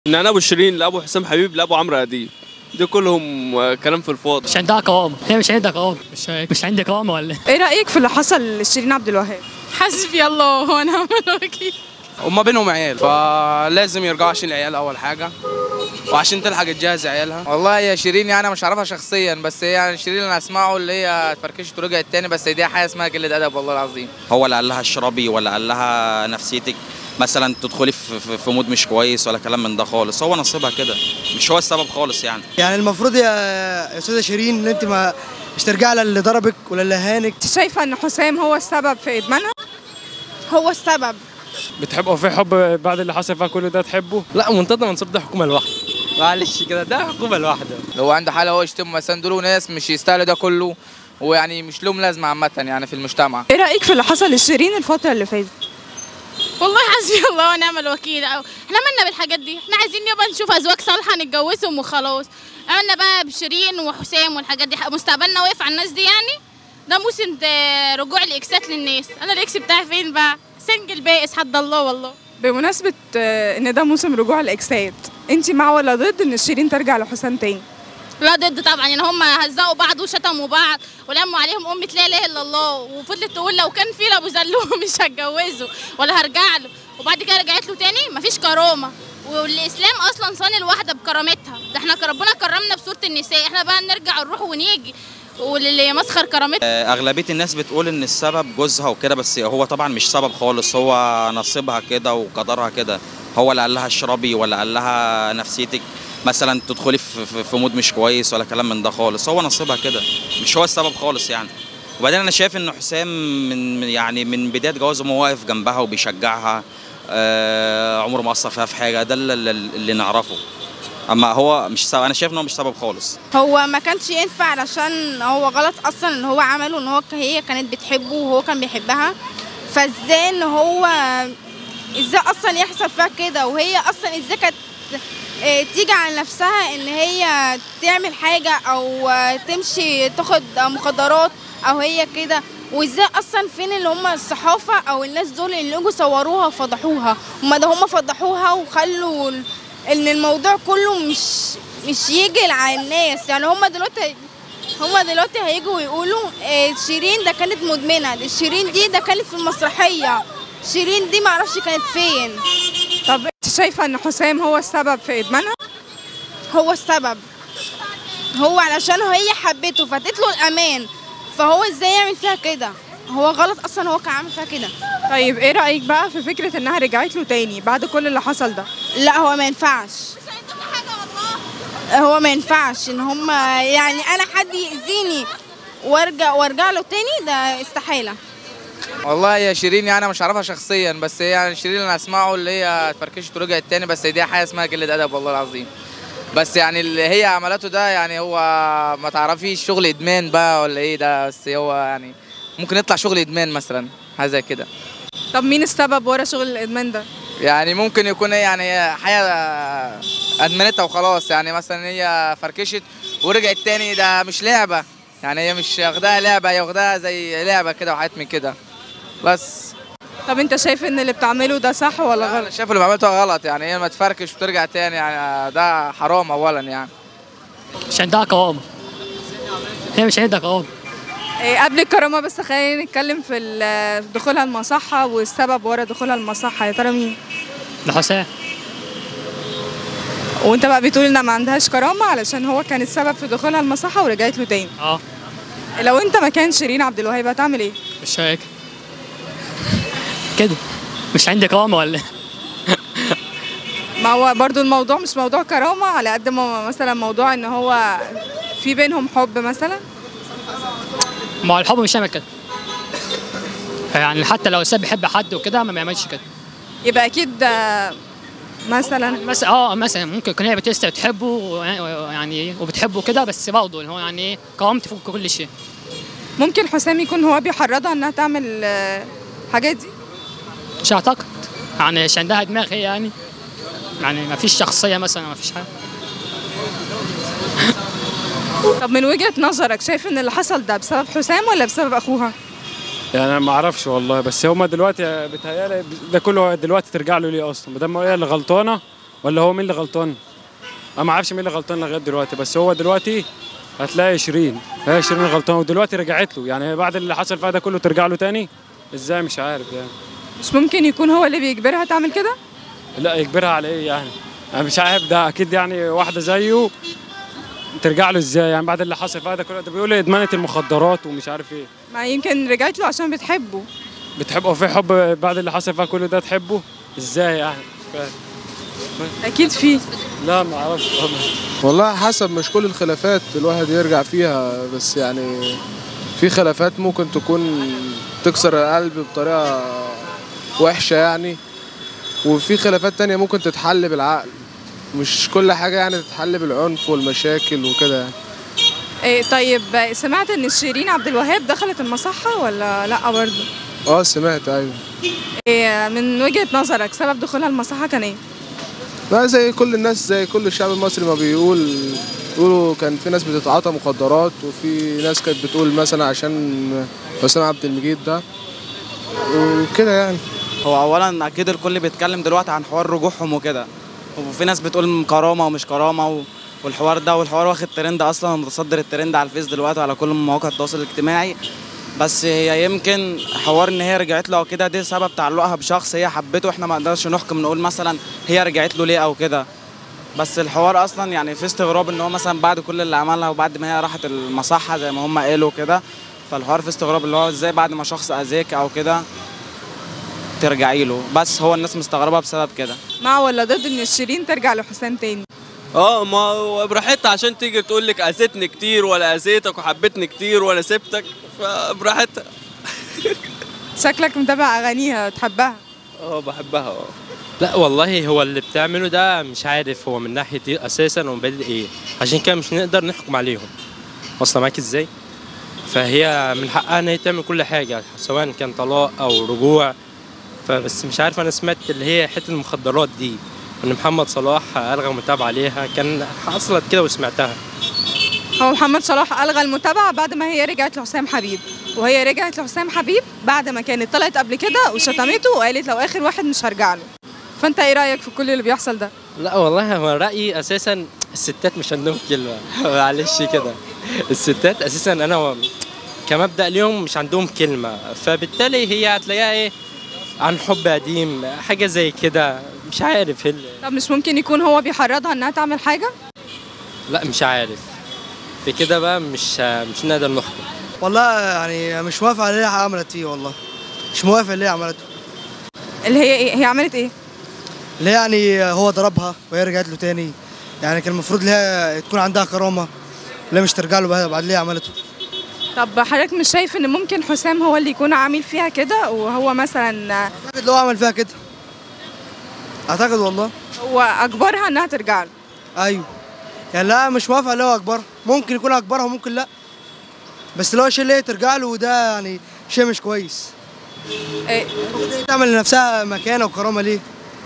من ابو شيرين لابو حسام حبيب لابو عمرو اديب دول كلهم آه، كلام في الفاضي مش عندها قوامة هي مش عندها قوامة مش مش عندي قوامة ولا إيه؟ ايه رايك في اللي حصل لشيرين عبد الوهاب حسبي الله ونعم الوكيل هما بينهم عيال فلازم يرجعوا عشان العيال اول حاجه وعشان تلحق تجهز عيالها والله يا شيرين يعني انا مش عارفها شخصيا بس هي يعني شيرين انا اسمعه اللي هي اتفركشت ورجعت تاني بس دي حاجه اسمها قله ادب والله العظيم هو اللي قال لها اشربي ولا قال لها نفسيتك مثلا تدخلي في, في, في مود مش كويس ولا كلام من ده خالص هو نصيبها كده مش هو السبب خالص يعني يعني المفروض يا يا استاذه شيرين ان انت ما مش ترجع لها اللي ضربك ولا اللي هانك انت شايفه ان حسام هو السبب في ادمانها هو السبب بتحبه في حب بعد اللي حصل فيها كل ده تحبه لا منتظر منصور ده حكومه لوحده معلش كده ده حكومه لوحده لو عنده حاله هو يشتم مثلا دول ناس مش يستاهلوا ده كله ويعني مش لهم لازمه عامه يعني في المجتمع ايه رايك في اللي حصل لشيرين الفتره اللي فاتت والله حسبي الله ونعم الوكيل أو احنا مالنا بالحاجات دي احنا عايزين يبقى نشوف ازواج صالحه نتجوزهم وخلاص عملنا بقى بشيرين وحسام والحاجات دي مستقبلنا واقف على الناس دي يعني ده موسم ده رجوع الاكسات للناس انا الاكس بتاعي فين بقى سنجل بائس حد الله والله بمناسبه آه، ان ده موسم رجوع الاكسات انت مع ولا ضد ان شيرين ترجع لحسام تاني لا ضد طبعا يعني هم هزقوا بعض وشتموا بعض ولموا عليهم أمة لا إله إلا الله وفضلت تقول لو كان في لأبو زلوم مش هتجوزه ولا هرجع له وبعد كده رجعت له تاني مفيش كرامة والإسلام أصلا صان الواحدة بكرامتها ده احنا ربنا كرمنا بسورة النساء احنا بقى نرجع نروح ونيجي واللي يمسخر كرامتها آه، اغلبيه الناس بتقول ان السبب جوزها وكده بس هو طبعا مش سبب خالص هو نصيبها كده وقدرها كده هو اللي قال لها اشربي ولا قال لها نفسيتك مثلا تدخلي في, في, في مود مش كويس ولا كلام من ده خالص هو نصيبها كده مش هو السبب خالص يعني وبعدين انا شايف ان حسام من من- يعني من بدايه جوازهم هو واقف جنبها وبيشجعها آه عمره ما اثر فيها في حاجه ده اللي, اللي اللي نعرفه اما هو مش سبب انا شايف ان هو مش سبب خالص هو ما كانش ينفع علشان هو غلط اصلا ان هو عمله ان هو هي كانت بتحبه وهو كان بيحبها فازاي ان هو ازاي اصلا يحصل فيها كده وهي اصلا ازاي كانت آه، تيجي على نفسها ان هي تعمل حاجه او آه، تمشي تاخد مخدرات او هي كده وازاي اصلا فين اللي هم الصحافه او الناس دول اللي يجوا صوروها وفضحوها هم ده هم فضحوها وخلوا ال- ان الموضوع كله مش مش يجي على الناس يعني هم دلوقتي هم دلوقتي هيجوا ويقولوا آه، شيرين ده كانت مدمنه ده شيرين دي ده كانت في المسرحيه شيرين دي معرفش كانت فين طب انت شايفه ان حسام هو السبب في ادمانها هو السبب هو علشان هي حبته فادت له الامان فهو ازاي يعمل فيها كده هو غلط اصلا هو كان عامل فيها كده طيب ايه رايك بقى في فكره انها رجعت له تاني بعد كل اللي حصل ده لا هو ما ينفعش هو ما ينفعش ان هم يعني انا حد يأذيني وارجع وارجع له تاني ده استحاله والله يا شيرين يعني انا مش عارفها شخصيا بس هي يعني شيرين انا اسمعه اللي هي اتفركشت ورجعت تاني بس دي حاجه اسمها قله ادب والله العظيم بس يعني اللي هي عملته ده يعني هو ما تعرفيش شغل ادمان بقى ولا ايه ده بس هو يعني ممكن يطلع شغل ادمان مثلا حاجه زي كده طب مين السبب ورا شغل الادمان ده يعني ممكن يكون هي يعني هي حاجه ادمنتها وخلاص يعني مثلا هي فركشت ورجعت تاني ده مش لعبه يعني هي مش واخداها لعبه هي واخداها زي لعبه كده وحاجات من كده بس طب انت شايف ان اللي بتعمله ده صح ولا انا غلط شايف اللي عملته غلط يعني هي ما تفركش وترجع تاني يعني ده حرام اولا يعني مش عندها قوامة هي مش عندها قوامة إيه قبل الكرامه بس خلينا نتكلم في ال- دخولها المصحه والسبب ورا دخولها المصحه يا ترى مين ده حسام وانت بقى بتقول انها ما عندهاش كرامه علشان هو كان السبب في دخولها المصحه ورجعت له تاني اه لو انت مكان شيرين عبد الوهاب هتعمل ايه مش هيك كده مش عندي قوامة ولا إيه؟ ما هو برضو الموضوع مش موضوع كرامه على قد ما هو مثلا موضوع ان هو في بينهم حب مثلا ما هو الحب مش هيعمل كده يعني حتى لو الانسان بيحب حد وكده ما بيعملش كده يبقى اكيد آه، مثلا مثلا اه مثلا ممكن يكون هي بتست بتحبه ويعني وبتحبه كده بس برضه اللي هو يعني ايه قوامته فوق كل شيء ممكن حسام يكون هو بيحرضها انها تعمل آه، الحاجات دي مش اعتقد يعني مش عندها دماغ هي يعني يعني ما فيش شخصيه مثلا ما فيش حاجه طب من وجهة نظرك شايف ان اللي حصل ده بسبب حسام ولا بسبب اخوها؟ يعني انا ما اعرفش والله بس هما دلوقتي بيتهيألي ده كله دلوقتي ترجع له ليه اصلا ما دام هي اللي غلطانه ولا هو مين اللي غلطان انا ما اعرفش مين اللي غلطان لغايه دلوقتي بس هو دلوقتي هتلاقي شيرين هي شيرين غلطان ودلوقتي رجعت له يعني بعد اللي حصل فيها ده كله ترجع له تاني ازاي مش عارف يعني مش ممكن يكون هو اللي بيجبرها تعمل كده لا يجبرها على ايه يعني انا مش عارف ده اكيد يعني واحده زيه ترجع له ازاي يعني بعد اللي حصل فيها ده كله ده بيقول ادمانه المخدرات ومش عارف ايه ما يمكن رجعت له عشان بتحبه بتحبه في حب بعد اللي حصل فيها كله ده تحبه ازاي يعني مش فاهم. اكيد في لا ما اعرفش والله. والله حسب مش كل الخلافات الواحد يرجع فيها بس يعني في خلافات ممكن تكون تكسر القلب بطريقة وحشة يعني وفي خلافات تانية ممكن تتحل بالعقل مش كل حاجة يعني تتحل بالعنف والمشاكل وكده يعني. إيه طيب سمعت ان شيرين عبد الوهاب دخلت المصحة ولا لا برضه اه سمعت ايوه إيه من وجهة نظرك سبب دخولها المصحة كان ايه لا زي كل الناس زي كل الشعب المصري ما بيقول يقولوا كان في ناس بتتعاطى مخدرات وفي ناس كانت بتقول مثلا عشان حسام عبد المجيد ده وكده يعني هو اولا اكيد الكل بيتكلم دلوقتي عن حوار رجوعهم وكده وفي ناس بتقول كرامه ومش كرامه و... والحوار ده والحوار واخد ترند اصلا متصدر الترند على الفيس دلوقتي وعلى كل مواقع التواصل الاجتماعي بس هي يمكن حوار ان هي رجعت له او كده ده سبب تعلقها بشخص هي حبته احنا ما نقدرش نحكم نقول مثلا هي رجعت له ليه او كده بس الحوار اصلا يعني في استغراب ان هو مثلا بعد كل اللي عملها وبعد ما هي راحت المصحه زي ما هم قالوا كده فالحوار في استغراب اللي هو ازاي بعد ما شخص اذاك او كده ترجعي له بس هو الناس مستغربه بسبب كده مع ولا ضد ان شيرين ترجع لحسام تاني اه ما هو براحتها عشان تيجي تقول لك اذيتني كتير ولا اذيتك وحبيتني كتير ولا سبتك فبراحتها شكلك متابع اغانيها تحبها اه بحبها اه لا والله هو اللي بتعمله ده مش عارف هو من ناحيه ايه اساسا ومبادئ ايه عشان كده مش نقدر نحكم عليهم واصله معاك ازاي فهي من حقها ان هي تعمل كل حاجه سواء كان طلاق او رجوع فبس مش عارف انا سمعت اللي هي حته المخدرات دي ان محمد صلاح الغى متابعه عليها كان حصلت كده وسمعتها هو محمد صلاح الغى المتابعة بعد ما هي رجعت لحسام حبيب وهي رجعت لحسام حبيب بعد ما كانت طلعت قبل كده وشتمته وقالت لو اخر واحد مش هرجع له فانت ايه رايك في كل اللي بيحصل ده لا والله هو رايي اساسا الستات مش عندهم كلمه معلش كده الستات اساسا انا و- كمبدا ليهم مش عندهم كلمه فبالتالي هي هتلاقيها ايه عن حب قديم حاجه زي كده مش عارف هل... طب مش ممكن يكون هو بيحرضها انها تعمل حاجة لا مش عارف في كده بقى مش مش نقدر نحكم والله يعني مش موافق على اللي هي عملت فيه والله مش موافق اللي هي عملته اللي هي ايه هي عملت ايه اللي هي يعني هو ضربها وهي رجعت له تاني يعني كان المفروض لها تكون عندها كرامه لا مش ترجع له بعد بعد اللي هي عملته طب حضرتك مش شايف ان ممكن حسام هو اللي يكون عامل فيها كده وهو مثلا اعتقد لو عمل فيها كده اعتقد والله هو اجبرها انها ترجع له ايوه يعني لا مش موافق اللي هو اكبرها ممكن يكون اكبرها وممكن لا بس اللي هو الشيء اللي هي ترجع له وده يعني شيء مش كويس إيه؟ المفروض هي تعمل لنفسها مكانه وكرامه ليه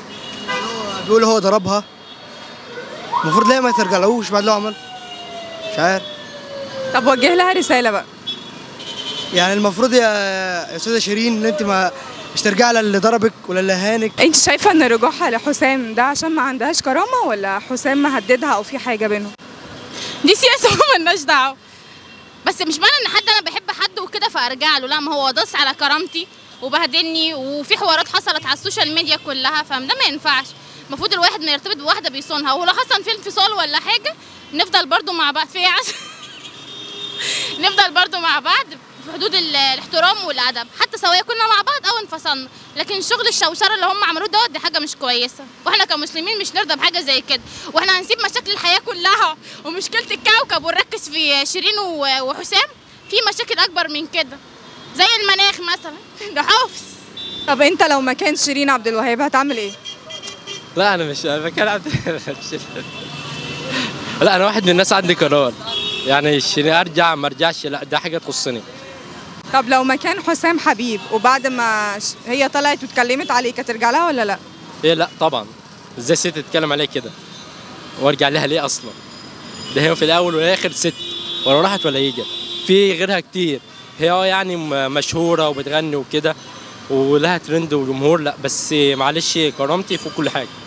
هو بيقول هو ضربها المفروض ليه ما ترجعلهوش بعد اللي هو عمل مش عارف طب وجه لها رسالة بقى يعني المفروض يا يا استاذه شيرين ان انت ما مش ترجع لها اللي ضربك ولا اللي هانك انت شايفة ان رجوعها لحسام ده عشان ما عندهاش كرامة ولا حسام مهددها او في حاجة بينهم دي سياسه مالناش دعوه بس مش معنى ان حد انا بحب حد وكده فارجع له لا ما هو داس على كرامتي وبهدلني وفي حوارات حصلت على السوشيال ميديا كلها فده ما ينفعش المفروض الواحد ما يرتبط بواحده بيصونها ولو حصل في انفصال ولا حاجه نفضل برضو مع بعض في إيه يا عز؟ نفضل برضو مع بعض في حدود ال- الاحترام والادب حتى سواء كنا مع بعض او انفصلنا لكن شغل الشوشره اللي هم عملوه دوت دي حاجه مش كويسه واحنا كمسلمين مش نرضى بحاجه زي كده واحنا هنسيب مشاكل الحياه كلها ومشكله الكوكب ونركز في شيرين و- وحسام في مشاكل اكبر من كده زي المناخ مثلا ده حافظ طب انت لو مكان شيرين عبد الوهاب هتعمل ايه لا انا مش انا بتكلم عن لا انا واحد من الناس عندي قرار يعني شيرين ارجع ما ارجعش لا ده حاجه تخصني طب لو مكان حسام حبيب وبعد ما ش- هي طلعت واتكلمت عليك هترجع لها ولا لا ايه لا طبعا ازاي ست تتكلم عليا كده وارجع لها ليه اصلا ده هي في الاول والاخر ست ولا راحت ولا يجت في غيرها كتير هي اه يعني م- مشهوره وبتغني وكده ولها ترند وجمهور لا بس معلش كرامتي فوق كل حاجه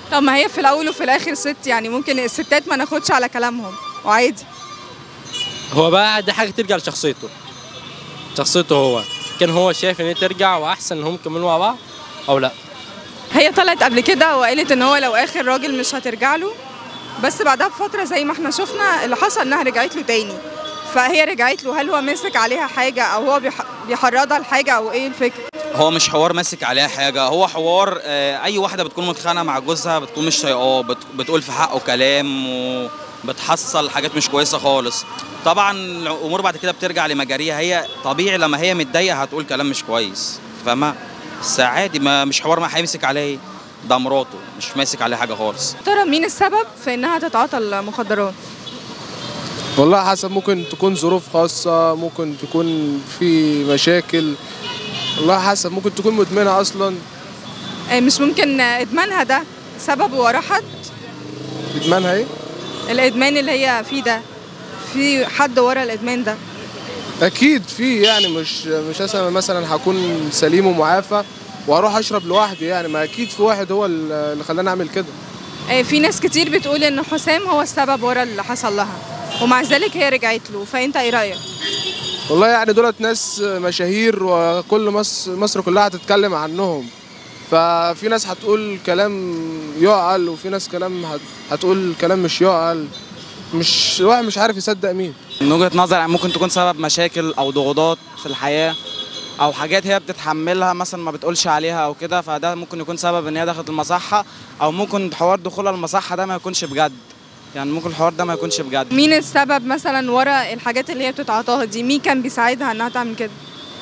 طب ما هي في الاول وفي الاخر ست يعني ممكن الستات ما ناخدش على كلامهم وعادي هو بقى دي حاجه ترجع لشخصيته شخصيته هو كان هو شايف ان هي ترجع واحسن ان هم يكملوا مع بعض او لا هي طلعت قبل كده وقالت ان هو لو اخر راجل مش هترجع له بس بعدها بفتره زي ما احنا شفنا اللي حصل انها رجعت له تاني فهي رجعت له هل هو مسك عليها حاجه او هو بيح- بيحرضها لحاجه او ايه الفكره هو مش حوار ماسك عليها حاجه هو حوار آه، اي واحده بتكون متخانقه مع جوزها بتكون مش طايقاه بت- بتقول في حقه كلام وبتحصل حاجات مش كويسه خالص طبعا الامور بعد كده بترجع لمجاريها هي طبيعي لما هي متضايقه هتقول كلام مش كويس فاهمه بس عادي ما مش حوار ما هيمسك عليه ده مراته مش ماسك عليه حاجه خالص ترى مين السبب في انها تتعاطى المخدرات والله حسب ممكن تكون ظروف خاصة ممكن تكون في مشاكل والله حسب ممكن تكون مدمنة أصلا آه، مش ممكن آه، ادمانها ده سبب وراه حد إدمانها إيه؟ الادمان اللي هي فيه ده في حد ورا الادمان ده أكيد في يعني مش مش مثلا مثلا هكون سليم ومعافى وأروح أشرب لوحدي يعني ما أكيد في واحد هو اللي خلاني أعمل كده آه، في ناس كتير بتقول ان حسام هو السبب ورا اللي حصل لها ومع ذلك هي رجعت له فانت ايه رايك والله يعني دولت ناس مشاهير وكل مصر مصر كلها هتتكلم عنهم ففي ناس هتقول كلام يعقل وفي ناس كلام هت- هتقول كلام مش يعقل مش الواحد مش عارف يصدق مين من وجهة نظري يعني ممكن تكون سبب مشاكل او ضغوطات في الحياة او حاجات هي بتتحملها مثلا ما بتقولش عليها او كده فده ممكن يكون سبب ان هي دخلت المصحة او ممكن حوار دخولها المصحة ده ما يكونش بجد يعني ممكن الحوار ده ما يكونش بجد مين السبب مثلا ورا الحاجات اللي هي بتتعاطاها دي مين كان بيساعدها انها تعمل كده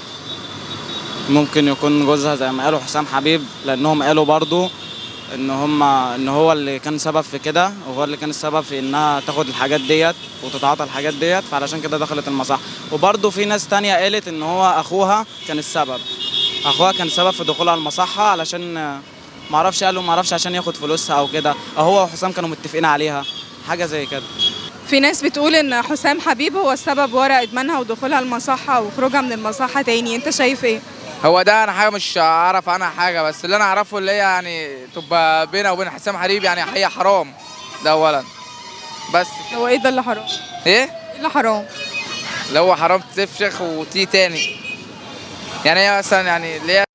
ممكن يكون جوزها زي ما قالوا حسام حبيب لانهم قالوا برضو ان هم ان هو اللي كان سبب في كده وهو اللي كان السبب في انها تاخد الحاجات ديت وتتعاطى الحاجات ديت فعلشان كده دخلت المصحة وبرضو في ناس تانية قالت ان هو اخوها كان السبب اخوها كان السبب في دخولها المصحة علشان ما اعرفش قالوا ما اعرفش عشان ياخد فلوسها او كده أو هو وحسام كانوا متفقين عليها حاجة زي كده في ناس بتقول ان حسام حبيب هو السبب ورا ادمانها ودخولها المصحه وخروجها من المصحه تاني انت شايف ايه هو ده انا حاجه مش اعرف عنها حاجه بس اللي انا اعرفه اللي هي يعني تبقى بينها وبين حسام حبيب يعني هي حرام ده اولا بس هو ايه ده اللي حرام ايه ايه اللي حرام اللي هو حرام تفشخ وتيجي تاني يعني هي مثلا يعني اللي هي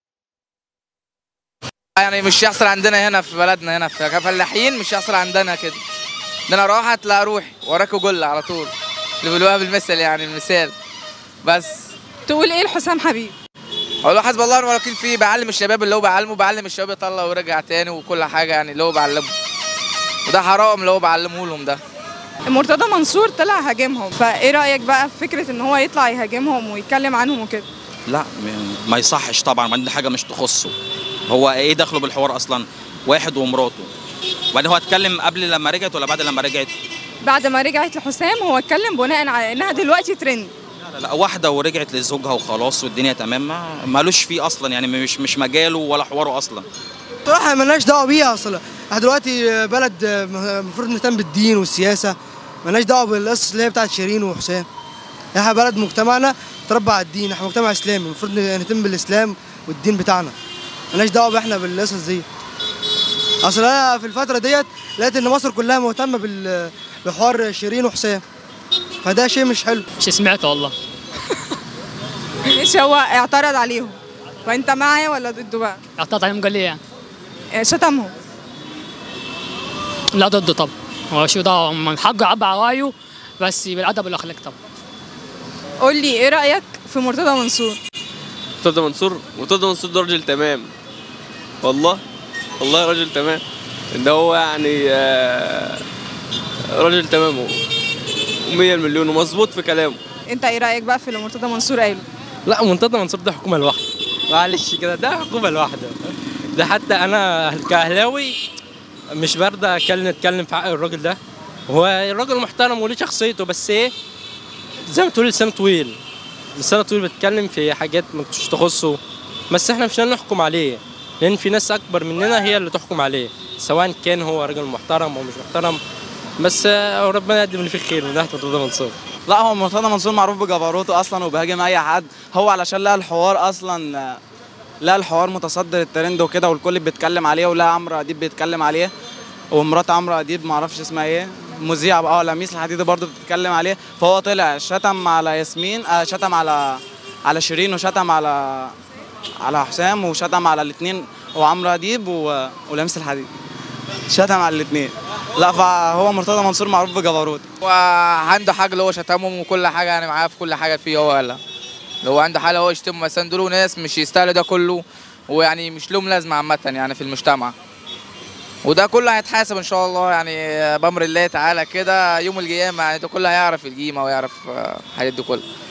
يعني مش يحصل عندنا هنا في بلدنا هنا في فلاحين مش يحصل عندنا كده ده انا اروح هتلاقي روحي وراك جل على طول اللي بيقولوها بالمثل يعني المثال بس تقول ايه لحسام حبيب اقول له حسب الله ونعم الوكيل فيه بعلم الشباب اللي هو بعلمه بعلم الشباب يطلع ويرجع تاني وكل حاجه يعني اللي هو بعلمه وده حرام اللي هو بعلمه لهم ده مرتضى منصور طلع هاجمهم فايه رايك بقى في فكره ان هو يطلع يهاجمهم ويتكلم عنهم وكده لا م- ما يصحش طبعا ما دي حاجه مش تخصه هو ايه دخله بالحوار اصلا واحد ومراته وبعدين هو اتكلم قبل لما رجعت ولا بعد لما رجعت بعد ما رجعت لحسام هو اتكلم بناء على انها دلوقتي ترند لا, لا واحده ورجعت لزوجها وخلاص والدنيا تمام ما مالوش فيه اصلا يعني مش مش مجاله ولا حواره اصلا بصراحة ملناش دعوة بيها أصلا احنا دلوقتي بلد المفروض نهتم بالدين والسياسة ملناش دعوة بالقصص اللي هي بتاعت شيرين وحسام احنا بلد مجتمعنا تربى على الدين احنا مجتمع إسلامي المفروض نهتم بالإسلام والدين بتاعنا ملناش دعوة بقى احنا بالقصص دي أصل أنا في الفترة ديت لقيت إن مصر كلها مهتمة بال- بحوار شيرين وحسام فده شيء مش حلو مش سمعته والله مش هو اعترض عليهم فانت معاه ولا ضده بقى اعترض عليهم قال لي يعني آه، شتمهم لا ضده طبعا هو شو ده من حقه يعبر عن رايه بس بالادب والاخلاق طبعا قول لي ايه رايك في مرتضى منصور مرتضى منصور مرتضى منصور ده راجل تمام والله والله راجل تمام ان هو يعني آه، راجل تمام هو ومية المليون ومظبوط في كلامه انت ايه رايك بقى في اللي مرتضى منصور قاله لا مرتضى منصور ده حكومه لوحده معلش كده ده حكومه لوحده ده حتى انا كاهلاوي مش برضه اتكلم اتكلم في حق الراجل ده هو الراجل محترم وليه شخصيته بس ايه زي ما تقول لسانه طويل لسانه طويل بيتكلم في حاجات ما مش تخصه بس احنا مش هنحكم عليه لان في ناس اكبر مننا هي اللي تحكم عليه سواء كان هو راجل محترم او مش محترم بس آه، ربنا يقدم اللي فيه خير من ناحيه مرتضى منصور لا هو مرتضى منصور معروف بجبروته اصلا وبيهاجم اي حد هو علشان لقى الحوار اصلا لا الحوار متصدر الترند وكده والكل بيتكلم عليه ولا عمرو اديب بيتكلم عليه ومرات عمرو اديب معرفش اسمها ايه مذيعه اه لميس الحديدي برضه بتتكلم عليه فهو طلع شتم على ياسمين آه شتم على على شيرين وشتم على على حسام وشتم على الاثنين وعمرو اديب و... ولميس الحديد شتم على الاثنين لا فهو مرتضى منصور معروف بجبروت وعنده حاجه اللي هو شتمهم وكل حاجه يعني معاه في كل حاجه فيه هو ولا اللي هو عنده حاله هو يشتم مثلا دول ناس مش يستاهلوا ده كله ويعني مش لهم لازمه عامه يعني في المجتمع وده كله هيتحاسب ان شاء الله يعني بامر الله تعالى كده يوم القيامه يعني ده كله هيعرف القيمه ويعرف آه، الحاجات دي كلها